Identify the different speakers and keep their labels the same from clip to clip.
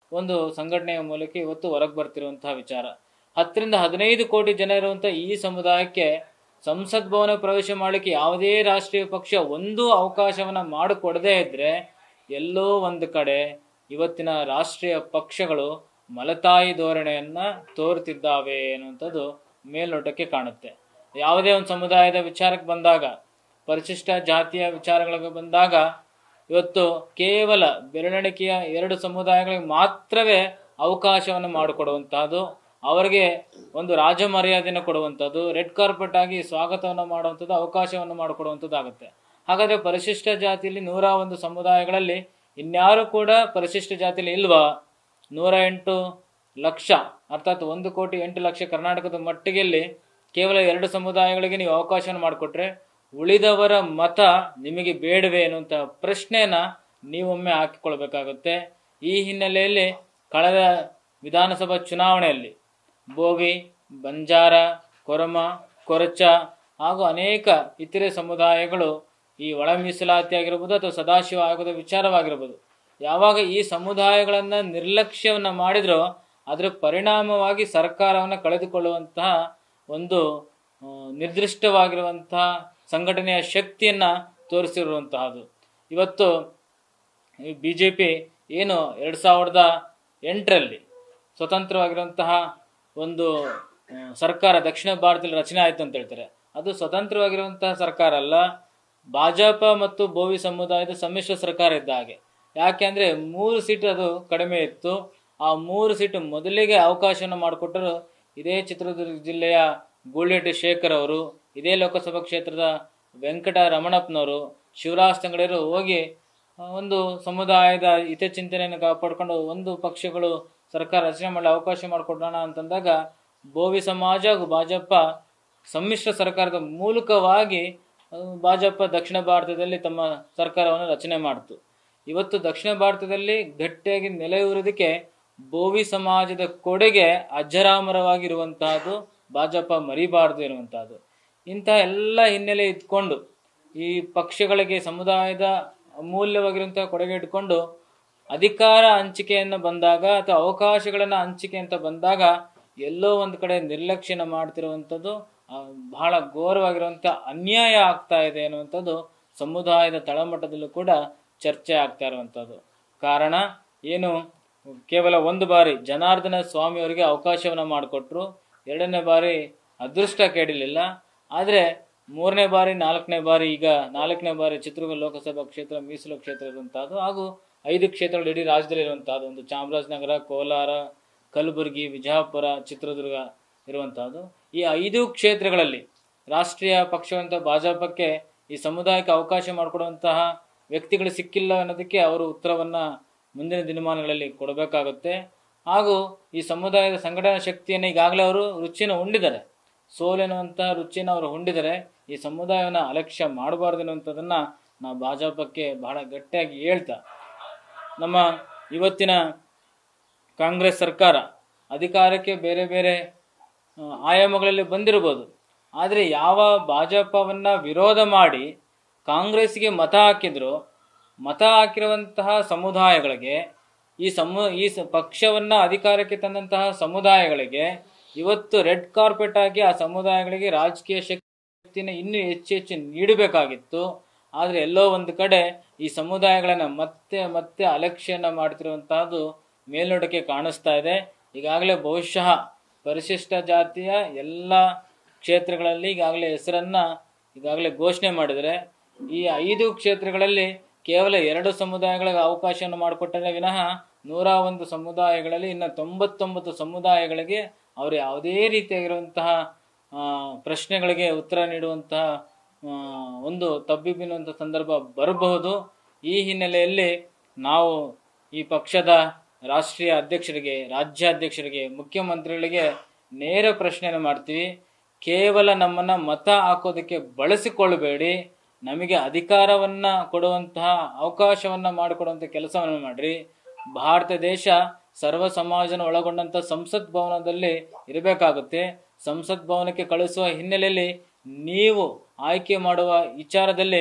Speaker 1: ಒಂದು ಸಂಘಟನೆಯ ಮೂಲಕ ಇವತ್ತು ಹೊರಗೆ ಬರ್ತಿರುವಂತಹ ವಿಚಾರ ಹತ್ತರಿಂದ ಹದಿನೈದು ಕೋಟಿ ಜನ ಇರುವಂತಹ ಈ ಸಮುದಾಯಕ್ಕೆ ಸಂಸತ್ ಭವನ ಪ್ರವೇಶ ಮಾಡಲಿಕ್ಕೆ ಯಾವುದೇ ರಾಷ್ಟ್ರೀಯ ಪಕ್ಷ ಒಂದು ಅವಕಾಶವನ್ನ ಮಾಡಿಕೊಡದೇ ಇದ್ರೆ ಎಲ್ಲೋ ಒಂದು ಕಡೆ ಇವತ್ತಿನ ರಾಷ್ಟ್ರೀಯ ಪಕ್ಷಗಳು ಮಲತಾಯಿ ಧೋರಣೆಯನ್ನ ತೋರುತ್ತಿದ್ದಾವೆ ಅನ್ನುವಂಥದ್ದು ಮೇಲ್ನೋಟಕ್ಕೆ ಕಾಣುತ್ತೆ ಯಾವುದೇ ಒಂದು ಸಮುದಾಯದ ವಿಚಾರಕ್ಕೆ ಬಂದಾಗ ಪರಿಶಿಷ್ಟ ಜಾತಿಯ ವಿಚಾರಗಳಿಗೆ ಬಂದಾಗ ಇವತ್ತು ಕೇವಲ ಬೆರಳೆಣಿಕೆಯ ಎರಡು ಸಮುದಾಯಗಳಿಗೆ ಮಾತ್ರವೇ ಅವಕಾಶವನ್ನು ಮಾಡಿಕೊಡುವಂತಹದ್ದು ಅವರಿಗೆ ಒಂದು ರಾಜ ಮರ್ಯಾದೆಯನ್ನು ಕೊಡುವಂಥದ್ದು ರೆಡ್ ಕಾರ್ಪೆಟ್ ಆಗಿ ಸ್ವಾಗತವನ್ನು ಮಾಡುವಂಥದ್ದು ಅವಕಾಶವನ್ನು ಮಾಡಿಕೊಡುವಂಥದ್ದು ಆಗುತ್ತೆ ಹಾಗಾದ್ರೆ ಪರಿಶಿಷ್ಟ ಜಾತಿಯಲ್ಲಿ ನೂರ ಒಂದು ಸಮುದಾಯಗಳಲ್ಲಿ ಇನ್ಯಾರು ಕೂಡ ಪರಿಶಿಷ್ಟ ಜಾತಿಯಲ್ಲಿ ಇಲ್ವಾ ನೂರ ಎಂಟು ಲಕ್ಷ ಅರ್ಥಾತ್ ಒಂದು ಕೋಟಿ ಎಂಟು ಲಕ್ಷ ಕರ್ನಾಟಕದ ಮಟ್ಟಿಗೆಯಲ್ಲಿ ಕೇವಲ ಎರಡು ಸಮುದಾಯಗಳಿಗೆ ನೀವು ಅವಕಾಶವನ್ನು ಮಾಡಿಕೊಟ್ರೆ ಉಳಿದವರ ಮತ ನಿಮಗೆ ಬೇಡವೇ ಅನ್ನುವಂಥ ಪ್ರಶ್ನೆನ ನೀವೊಮ್ಮೆ ಹಾಕಿಕೊಳ್ಬೇಕಾಗುತ್ತೆ ಈ ಹಿನ್ನೆಲೆಯಲ್ಲಿ ಕಳೆದ ವಿಧಾನಸಭಾ ಚುನಾವಣೆಯಲ್ಲಿ ಬೋವಿ ಬಂಜಾರ ಕೊರಮ ಕೊರಚ ಹಾಗೂ ಅನೇಕ ಇತರೆ ಸಮುದಾಯಗಳು ಈ ಒಳ ಮೀಸಲಾತಿ ಆಗಿರ್ಬೋದು ಅಥವಾ ಸದಾಶಿವ ಆಯೋಗದ ವಿಚಾರವಾಗಿರ್ಬೋದು ಯಾವಾಗ ಈ ಸಮುದಾಯಗಳನ್ನ ನಿರ್ಲಕ್ಷ್ಯವನ್ನ ಮಾಡಿದ್ರೋ ಅದರ ಪರಿಣಾಮವಾಗಿ ಸರ್ಕಾರವನ್ನು ಕಳೆದುಕೊಳ್ಳುವಂತಹ ಒಂದು ಆ, ನಿರ್ದಿಷ್ಟವಾಗಿರುವಂತಹ ಸಂಘಟನೆಯ ಶಕ್ತಿಯನ್ನ ತೋರಿಸಿರುವಂತಹದ್ದು ಇವತ್ತು ಈ ಬಿ ಜೆ ಪಿ ಏನು ಎರಡು ಸಾವಿರದ ಎಂಟರಲ್ಲಿ ಸ್ವತಂತ್ರವಾಗಿರುವಂತಹ ಒಂದು ಆ, ಸರ್ಕಾರ ದಕ್ಷಿಣ ಭಾರತದಲ್ಲಿ ರಚನೆ ಆಯಿತು ಅಂತ ಹೇಳ್ತಾರೆ ಅದು ಸ್ವತಂತ್ರವಾಗಿರುವಂತಹ ಸರ್ಕಾರ ಅಲ್ಲ ಭಾಜಪ ಮತ್ತು ಬೋವಿ ಸಮುದಾಯದ ಸಮ್ಮಿಶ್ರ ಸರ್ಕಾರ ಇದ್ದ ಹಾಗೆ ಯಾಕೆ ಅಂದ್ರೆ ಮೂರು ಸೀಟ್ ಅದು ಕಡಿಮೆ ಇತ್ತು ಆ ಮೂರು ಸೀಟು ಮೊದಲಿಗೆ ಅವಕಾಶವನ್ನು ಮಾಡಿಕೊಟ್ಟರು ಇದೇ ಚಿತ್ರದುರ್ಗ ಜಿಲ್ಲೆಯ ಗೂಳಿಹಟ್ಟಿ ಶೇಖರ್ ಅವರು ಇದೇ ಲೋಕಸಭಾ ಕ್ಷೇತ್ರದ ವೆಂಕಟ ರಮಣಪ್ಪನವರು ಶಿವರಾಜ್ ತಂಗಡಿಯರು ಹೋಗಿ ಆ, ಒಂದು ಸಮುದಾಯದ ಹಿತಚಿಂತನೆಯನ್ನು ಕಾಪಾಡಿಕೊಂಡು ಒಂದು ಪಕ್ಷಗಳು ಸರ್ಕಾರ ರಚನೆ ಮಾಡಲು ಅವಕಾಶ ಮಾಡಿಕೊಡೋಣ ಅಂತಂದಾಗ ಬೋವಿ ಸಮಾಜ ಹಾಗೂ ಭಾಜಪ ಸಮ್ಮಿಶ್ರ ಸರ್ಕಾರದ ಮೂಲಕವಾಗಿ ಆ, ಭಾಜಪ ದಕ್ಷಿಣ ಭಾರತದಲ್ಲಿ ತಮ್ಮ ಸರ್ಕಾರವನ್ನು ರಚನೆ ಮಾಡಿತು ಇವತ್ತು ದಕ್ಷಿಣ ಭಾರತದಲ್ಲಿ ಗಟ್ಟಿಯಾಗಿ ನೆಲೆಯೂರೋದಕ್ಕೆ ಬೋವಿ ಸಮಾಜದ ಕೊಡುಗೆ ಅಜರಾಮರವಾಗಿರುವಂತಹದ್ದು ಭಾಜಪ ಮರಿಬಾರದು ಎನ್ನುವಂತಹದ್ದು ಇಂತಹ ಎಲ್ಲ ಹಿನ್ನೆಲೆ ಇಟ್ಕೊಂಡು ಈ ಪಕ್ಷಗಳಿಗೆ ಸಮುದಾಯದ ಅಮೂಲ್ಯವಾಗಿರುವಂತಹ ಕೊಡುಗೆ ಇಟ್ಕೊಂಡು ಅಧಿಕಾರ ಹಂಚಿಕೆಯನ್ನು ಬಂದಾಗ ಅಥವಾ ಅವಕಾಶಗಳನ್ನ ಹಂಚಿಕೆ ಅಂತ ಬಂದಾಗ ಎಲ್ಲೋ ಒಂದು ಕಡೆ ನಿರ್ಲಕ್ಷ್ಯನ ಮಾಡ್ತಿರುವಂಥದ್ದು ಆ, ಬಹಳ ಘೋರವಾಗಿರುವಂಥ ಅನ್ಯಾಯ ಆಗ್ತಾ ಇದೆ ಅನ್ನುವಂಥದ್ದು ಸಮುದಾಯದ ತಳಮಟ್ಟದಲ್ಲೂ ಕೂಡ ಚರ್ಚೆ ಆಗ್ತಾ ಇರುವಂಥದ್ದು ಕಾರಣ ಏನು ಕೇವಲ ಒಂದು ಬಾರಿ ಜನಾರ್ದನ ಸ್ವಾಮಿ ಅವರಿಗೆ ಅವಕಾಶವನ್ನು ಮಾಡಿಕೊಟ್ರು ಎರಡನೇ ಬಾರಿ ಅದೃಷ್ಟ ಕೇಳಿಲಿಲ್ಲ ಆದರೆ ಮೂರನೇ ಬಾರಿ ನಾಲ್ಕನೇ ಬಾರಿ ಈಗ ನಾಲ್ಕನೇ ಬಾರಿ ಚಿತ್ರದುರ್ಗ ಲೋಕಸಭಾ ಕ್ಷೇತ್ರ ಮೀಸಲು ಕ್ಷೇತ್ರ ಇರುವಂತಹದ್ದು ಹಾಗೂ ಐದು ಕ್ಷೇತ್ರಗಳು ಇಡೀ ರಾಜ್ಯದಲ್ಲಿ ಇರುವಂತಹದ್ದು ಒಂದು ಚಾಮರಾಜನಗರ ಕೋಲಾರ ಕಲಬುರಗಿ ವಿಜಯಪುರ ಚಿತ್ರದುರ್ಗ ಇರುವಂತಹದ್ದು ಈ ಐದು ಕ್ಷೇತ್ರಗಳಲ್ಲಿ ರಾಷ್ಟ್ರೀಯ ಪಕ್ಷವಂತ ಭಾಜಪಕ್ಕೆ ಈ ಸಮುದಾಯಕ್ಕೆ ಅವಕಾಶ ಮಾಡಿಕೊಡುವಂತಹ ವ್ಯಕ್ತಿಗಳು ಸಿಕ್ಕಿಲ್ಲ ಅನ್ನೋದಕ್ಕೆ ಅವರು ಉತ್ತರವನ್ನ ಮುಂದಿನ ದಿನಮಾನಗಳಲ್ಲಿ ಕೊಡಬೇಕಾಗುತ್ತೆ ಹಾಗೂ ಈ ಸಮುದಾಯದ ಸಂಘಟನಾ ಶಕ್ತಿಯನ್ನು ಈಗಾಗಲೇ ಅವರು ರುಚಿಯನ್ನು ಉಂಡಿದ್ದಾರೆ ಸೋಲೆನ್ನುವಂತಹ ರುಚಿಯನ್ನು ಅವರು ಉಂಡಿದ್ದಾರೆ ಈ ಸಮುದಾಯವನ್ನು ಅಲಕ್ಷ್ಯ ಮಾಡಬಾರ್ದು ಅನ್ನುವಂಥದ್ದನ್ನ ನಾವು ಭಾಜಪಕ್ಕೆ ಬಹಳ ಗಟ್ಟಿಯಾಗಿ ಹೇಳ್ತಾ ನಮ್ಮ ಇವತ್ತಿನ ಕಾಂಗ್ರೆಸ್ ಸರ್ಕಾರ ಅಧಿಕಾರಕ್ಕೆ ಬೇರೆ ಬೇರೆ ಆ, ಆಯಾಮಗಳಲ್ಲಿ ಬಂದಿರಬಹುದು ಆದರೆ ಯಾವ ಭಾಜಪವನ್ನ ವಿರೋಧ ಮಾಡಿ ಕಾಂಗ್ರೆಸ್ಗೆ ಮತ ಹಾಕಿದ್ರು ಮತ ಹಾಕಿರುವಂತಹ ಸಮುದಾಯಗಳಿಗೆ ಈ ಸಮು ಈ ಸ- ಪಕ್ಷವನ್ನ ಅಧಿಕಾರಕ್ಕೆ ತಂದಂತಹ ಸಮುದಾಯಗಳಿಗೆ ಇವತ್ತು ರೆಡ್ ಕಾರ್ಪೆಟ್ ಆಗಿ ಆ ಸಮುದಾಯಗಳಿಗೆ ರಾಜಕೀಯ ಶಕ್ತಿನ ಇನ್ನೂ ಹೆಚ್ಚು ಹೆಚ್ಚು ನೀಡಬೇಕಾಗಿತ್ತು ಆದರೆ ಎಲ್ಲೋ ಒಂದು ಕಡೆ ಈ ಸಮುದಾಯಗಳನ್ನ ಮತ್ತೆ ಮತ್ತೆ ಅಲಕ್ಷ್ಯನ ಮಾಡ್ತಿರುವಂತಹದ್ದು ಮೇಲ್ನೋಟಕ್ಕೆ ಕಾಣಿಸ್ತಾ ಇದೆ ಈಗಾಗಲೇ ಬಹುಶಃ ಪರಿಶಿಷ್ಟ ಜಾತಿಯ ಎಲ್ಲ ಕ್ಷೇತ್ರಗಳಲ್ಲಿ ಈಗಾಗಲೇ ಹೆಸರನ್ನ ಈಗಾಗಲೇ ಘೋಷಣೆ ಮಾಡಿದರೆ ಈ ಐದು ಕ್ಷೇತ್ರಗಳಲ್ಲಿ ಕೇವಲ ಎರಡು ಸಮುದಾಯಗಳಿಗೆ ಅವಕಾಶವನ್ನು ಮಾಡಿಕೊಟ್ಟರೆ ವಿನಃ ನೂರ ಒಂದು ಸಮುದಾಯಗಳಲ್ಲಿ ಇನ್ನು ತೊಂಬತ್ತೊಂಬತ್ತು ಸಮುದಾಯಗಳಿಗೆ ಅವರು ಯಾವುದೇ ರೀತಿಯಾಗಿರುವಂತಹ ಆ, ಪ್ರಶ್ನೆಗಳಿಗೆ ಉತ್ತರ ನೀಡುವಂತಹ ಆ, ಒಂದು ತಬ್ಬಿಬಿನ್ನುವಂಥ ಸಂದರ್ಭ ಬರಬಹುದು ಈ ಹಿನ್ನೆಲೆಯಲ್ಲಿ ನಾವು ಈ ಪಕ್ಷದ ರಾಷ್ಟ್ರೀಯ ಅಧ್ಯಕ್ಷರಿಗೆ ರಾಜ್ಯಾಧ್ಯಕ್ಷರಿಗೆ ಮುಖ್ಯಮಂತ್ರಿಗಳಿಗೆ ನೇರ ಪ್ರಶ್ನೆಯನ್ನು ಮಾಡ್ತೀವಿ ಕೇವಲ ನಮ್ಮನ್ನ ಮತ ಹಾಕೋದಕ್ಕೆ ಬಳಸಿಕೊಳ್ಳಬೇಡಿ ನಮಗೆ ಅಧಿಕಾರವನ್ನ ಕೊಡುವಂತಹ ಅವಕಾಶವನ್ನ ಮಾಡಿಕೊಡುವಂಥ ಕೆಲಸವನ್ನು ಮಾಡ್ರಿ ಭಾರತ ದೇಶ ಸರ್ವ ಸಮಾಜನ ಒಳಗೊಂಡಂತ ಸಂಸತ್ ಭವನದಲ್ಲಿ ಇರಬೇಕಾಗುತ್ತೆ ಸಂಸತ್ ಭವನಕ್ಕೆ ಕಳಿಸುವ ಹಿನ್ನೆಲೆಯಲ್ಲಿ ನೀವು ಆಯ್ಕೆ ಮಾಡುವ ವಿಚಾರದಲ್ಲಿ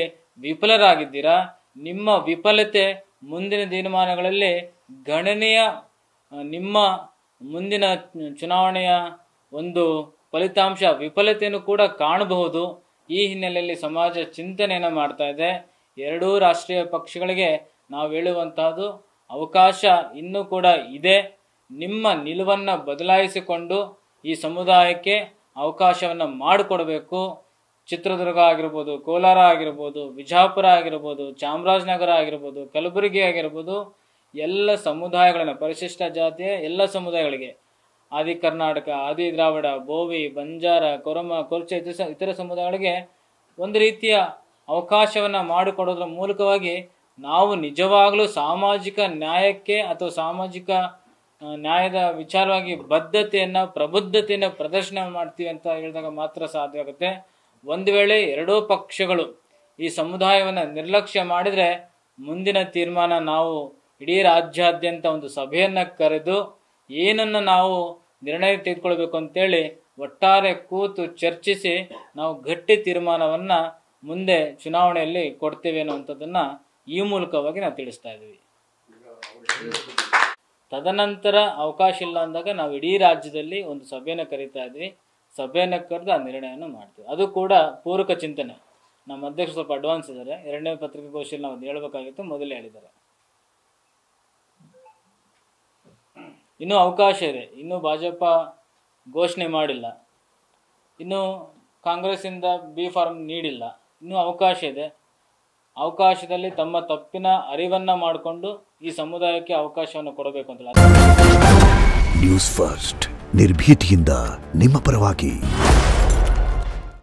Speaker 1: ವಿಫಲರಾಗಿದ್ದೀರಾ ನಿಮ್ಮ ವಿಫಲತೆ ಮುಂದಿನ ದಿನಮಾನಗಳಲ್ಲಿ ಗಣನೀಯ ಆ, ನಿಮ್ಮ ಮುಂದಿನ ಚುನಾವಣೆಯ ಒಂದು ಫಲಿತಾಂಶ ವಿಫಲತೆಯನ್ನು ಕೂಡ ಕಾಣಬಹುದು ಈ ಹಿನ್ನೆಲೆಯಲ್ಲಿ ಸಮಾಜ ಚಿಂತನೆಯನ್ನು ಮಾಡ್ತಾ ಇದೆ ಎರಡೂ ರಾಷ್ಟ್ರೀಯ ಪಕ್ಷಗಳಿಗೆ ನಾವು ಹೇಳುವಂತಹದ್ದು ಅವಕಾಶ ಇನ್ನೂ ಕೂಡ ಇದೆ ನಿಮ್ಮ ನಿಲುವನ್ನು ಬದಲಾಯಿಸಿಕೊಂಡು ಈ ಸಮುದಾಯಕ್ಕೆ ಅವಕಾಶವನ್ನು ಮಾಡಿಕೊಡಬೇಕು ಚಿತ್ರದುರ್ಗ ಆಗಿರ್ಬೋದು ಕೋಲಾರ ಆಗಿರ್ಬೋದು ವಿಜಾಪುರ ಆಗಿರ್ಬೋದು ಚಾಮರಾಜನಗರ ಆಗಿರ್ಬೋದು ಕಲಬುರಗಿ ಆಗಿರ್ಬೋದು ಎಲ್ಲ ಸಮುದಾಯಗಳನ್ನು ಪರಿಶಿಷ್ಟ ಜಾತಿಯ ಎಲ್ಲ ಸಮುದಾಯಗಳಿಗೆ ಆದಿ ಕರ್ನಾಟಕ ಆದಿ ದ್ರಾವಿಡ ಬೋವಿ ಬಂಜಾರ ಕೊರಮ ಕೊರ್ಚ ಇತರ ಸ- ಇತರ ಸಮುದಾಯಗಳಿಗೆ ಒಂದು ರೀತಿಯ ಅವಕಾಶವನ್ನು ಮಾಡಿಕೊಡೋದ್ರ ಮೂಲಕವಾಗಿ ನಾವು ನಿಜವಾಗಲೂ ಸಾಮಾಜಿಕ ನ್ಯಾಯಕ್ಕೆ ಅಥವಾ ಸಾಮಾಜಿಕ ಆ, ನ್ಯಾಯದ ವಿಚಾರವಾಗಿ ಬದ್ಧತೆಯನ್ನ ಪ್ರಬುದ್ಧತೆಯನ್ನ ಪ್ರದರ್ಶನ ಮಾಡ್ತೀವಿ ಅಂತ ಹೇಳಿದಾಗ ಮಾತ್ರ ಸಾಧ್ಯ ಆಗುತ್ತೆ ಒಂದು ವೇಳೆ ಎರಡೂ ಪಕ್ಷಗಳು ಈ ಸಮುದಾಯವನ್ನು ನಿರ್ಲಕ್ಷ್ಯ ಮಾಡಿದ್ರೆ ಮುಂದಿನ ತೀರ್ಮಾನ ನಾವು ಇಡೀ ರಾಜ್ಯಾದ್ಯಂತ ಒಂದು ಸಭೆಯನ್ನ ಕರೆದು ಏನನ್ನ ನಾವು ನಿರ್ಣಯ ತೆಗೆದುಕೊಳ್ಬೇಕು ಅಂತೇಳಿ ಒಟ್ಟಾರೆ ಕೂತು ಚರ್ಚಿಸಿ ನಾವು ಗಟ್ಟಿ ತೀರ್ಮಾನವನ್ನ ಮುಂದೆ ಚುನಾವಣೆಯಲ್ಲಿ ಕೊಡ್ತೇವೆ ಅನ್ನುವಂಥದ್ದನ್ನ ಈ ಮೂಲಕವಾಗಿ ನಾವು ತಿಳಿಸ್ತಾ ಇದ್ದೀವಿ ತದನಂತರ ಅವಕಾಶ ಇಲ್ಲ ಅಂದಾಗ ನಾವು ಇಡೀ ರಾಜ್ಯದಲ್ಲಿ ಒಂದು ಸಭೆಯನ್ನು ಕರೀತಾ ಇದ್ವಿ ಸಭೆಯನ್ನು ಕರೆದು ಆ ನಿರ್ಣಯವನ್ನು ಮಾಡ್ತೀವಿ ಅದು ಕೂಡ ಪೂರಕ ಚಿಂತನೆ ನಮ್ಮ ಅಧ್ಯಕ್ಷರು ಸ್ವಲ್ಪ ಅಡ್ವಾನ್ಸ್ ಇದ್ದಾರೆ ಎರಡನೇ ಪತ್ರಿಕಾಗೋಷ್ಠಿಯಲ್ಲಿ ನಾವು ಅದು ಹೇಳ್ಬೇಕಾಗಿತ್ತು ಮೊದಲೇ ಹೇಳಿದ್ದಾರೆ ಇನ್ನೂ ಅವಕಾಶ ಇದೆ ಇನ್ನೂ ಭಾಜಪ ಘೋಷಣೆ ಮಾಡಿಲ್ಲ ಇನ್ನು ಕಾಂಗ್ರೆಸ್ಸಿಂದ ಬಿ ಫಾರ್ಮ್ ನೀಡಿಲ್ಲ ಇನ್ನೂ ಅವಕಾಶ ಇದೆ ಅವಕಾಶದಲ್ಲಿ ತಮ್ಮ ತಪ್ಪಿನ ಅರಿವನ್ನ ಮಾಡಿಕೊಂಡು ಈ ಸಮುದಾಯಕ್ಕೆ ಅವಕಾಶವನ್ನು ಕೊಡಬೇಕು ಅಂತ ಹೇಳಿ
Speaker 2: ನ್ಯೂಸ್ ಫಸ್ಟ್ ನಿರ್ಭೀತಿಯಿಂದ ನಿಮ್ಮ ಪರವಾಗಿ